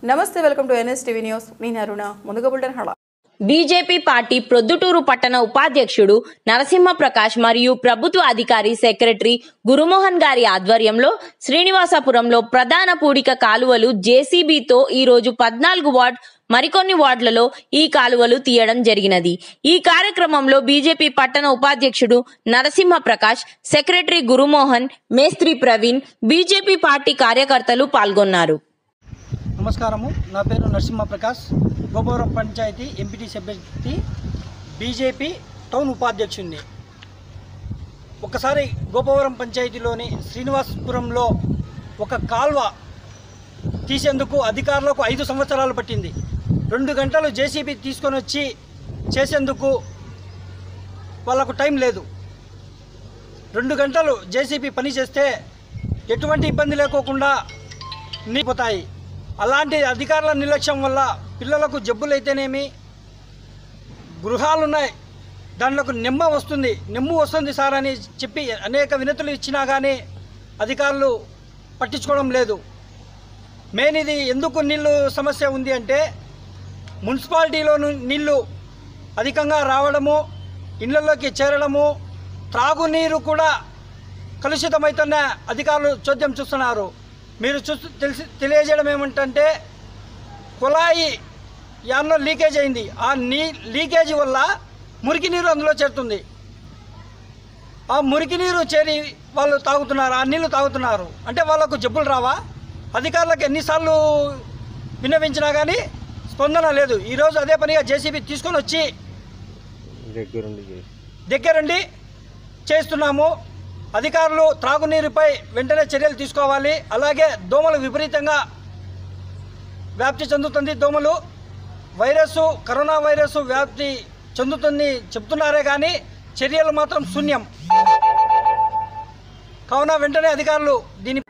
నమస్తే welcome to NS TV news నేను అరుణ ముందుగా బుల్టన్ హళ బీజేపీ పార్టీ ప్రొద్దుటూరు పట్టణ ఉపాధ్యక్షుడు నరసింహ ప్రకాష్ మరియు ప్రభుత్వ అధికారి సెక్రటరీ గురుమోహన్ గారి ఆధ్వర్యంలో శ్రీనివాసపురంలో ప్రధాన పూడిక కాలువలు జేసీబీతో ఈ రోజు పద్నాలుగు వార్డ్ మరికొన్ని వార్డులలో ఈ కాలువలు తీయడం జరిగినది ఈ కార్యక్రమంలో బీజేపీ పట్టణ ఉపాధ్యక్షుడు నరసింహ ప్రకాష్ సెక్రటరీ గురుమోహన్ మేస్త్రి ప్రవీణ్ బీజేపీ పార్టీ కార్యకర్తలు పాల్గొన్నారు నమస్కారము నా పేరు నరసింహ ప్రకాష్ గోపవరం పంచాయతీ ఎంపీటీ సభ్యర్థి బీజేపీ టౌన్ ఉపాధ్యక్షుడిని ఒకసారి గోపవరం పంచాయతీలోని శ్రీనివాసపురంలో ఒక కాల్వ తీసేందుకు అధికారులకు ఐదు సంవత్సరాలు పట్టింది రెండు గంటలు జేసీబీ తీసుకొని వచ్చి చేసేందుకు వాళ్ళకు టైం లేదు రెండు గంటలు జేసీబీ పని చేస్తే ఎటువంటి ఇబ్బంది లేకోకుండా నిలిపోతాయి అలాంటి అధికారుల నిర్లక్ష్యం వల్ల పిల్లలకు జబ్బులైతేనేమి గృహాలున్నాయి దాంట్లోకి నెమ్మ వస్తుంది నెమ్ము వస్తుంది సార్ అని చెప్పి అనేక వినతులు ఇచ్చినా కానీ అధికారులు పట్టించుకోవడం లేదు మెయిన్ ఇది ఎందుకు నీళ్ళు సమస్య ఉంది అంటే మున్సిపాలిటీలో ను- నీళ్లు అధికంగా రావడము ఇళ్లలోకి చేరడము త్రాగునీరు కూడా కలుషితమవుతున్న అధికారులు చోద్యం చూస్తున్నారు మీరు చూస్తూ తెలిసి తెలియజేయడం ఏమంటే కుళాయి యాన్లో లీకేజ్ అయింది ఆ నీ లీకేజ్ వల్ల మురికి నీరు అందులో చేరుతుంది ఆ మురికి నీరు చేరి వాళ్ళు తాగుతున్నారు ఆ నీళ్లు తాగుతున్నారు అంటే వాళ్ళకు జబ్బులు రావా అధికారులకు ఎన్నిసార్లు విన్నవించినా కానీ స్పందన లేదు ఈరోజు అదే పనిగా జేసీబీ తీసుకొని వచ్చి దగ్గరుండి చేస్తున్నాము అధికారులు త్రాగునీరుపై వెంటనే చర్యలు తీసుకోవాలి అలాగే దోమలు విపరీతంగా వ్యాప్తి చెందుతుంది దోమలు వైరస్ కరోనా వైరస్ వ్యాప్తి చెందుతుంది చెప్తున్నారే కానీ చర్యలు మాత్రం శూన్యం కావున వెంటనే అధికారులు దీని